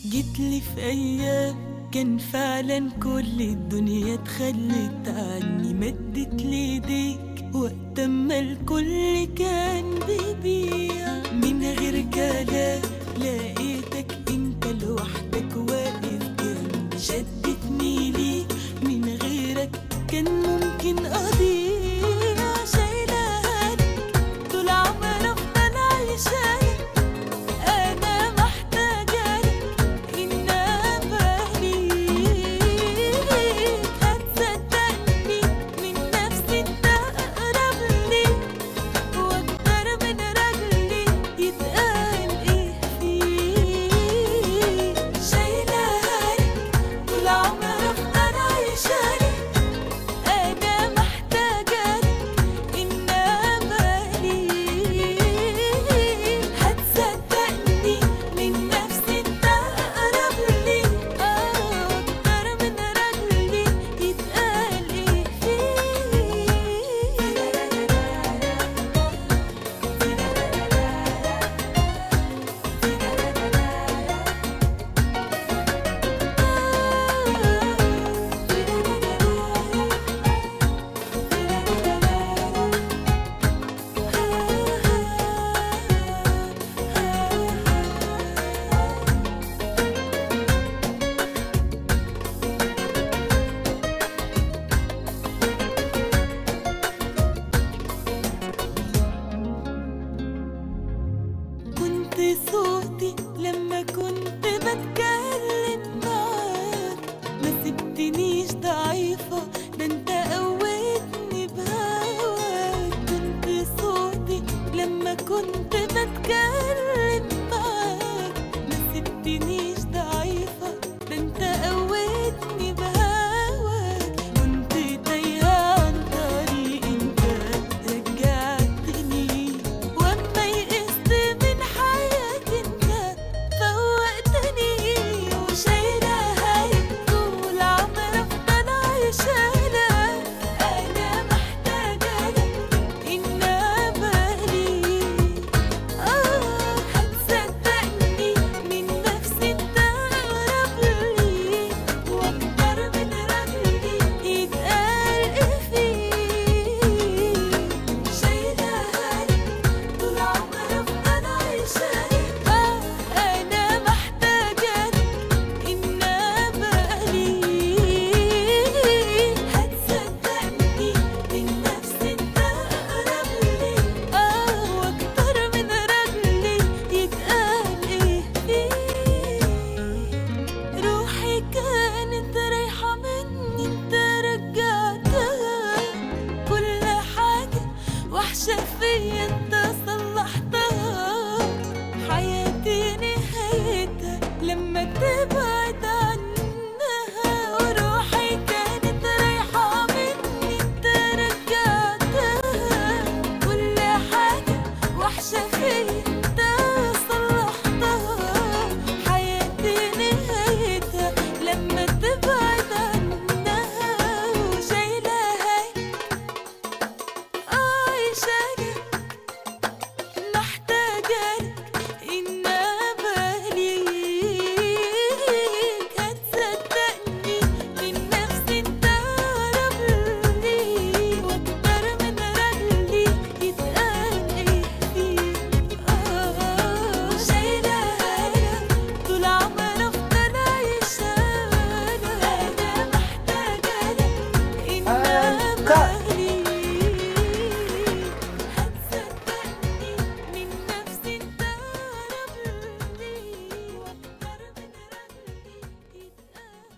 جيتلي في ايام كان فعلا كل الدنيا اتخلت عني مدت لي ايديك وقت ما الكل كان بيبيع من غير كلام لقيتك انت لوحدك واقف جنبي شدتني ليك من غيرك كان ممكن اضيع شايلة عنك طول عمري افضل عايشة انا محتاجة لك ان ابالي هتصدقني من نفسي انت اقرب لي واكتر من رجلي يتقال ايه فيه شايلة عنك طول عمري افضل عايشة انا محتاجة لك ان امالي هتصدقني من نفسي انت اقرب لي اكتر من رجلي يتقال ايه كنت صوتي لما كنت بتكلم معاك ما سبتنيش ضعيفة ده انت قوتني بهواك كنت صوتي لما كنت بتكلم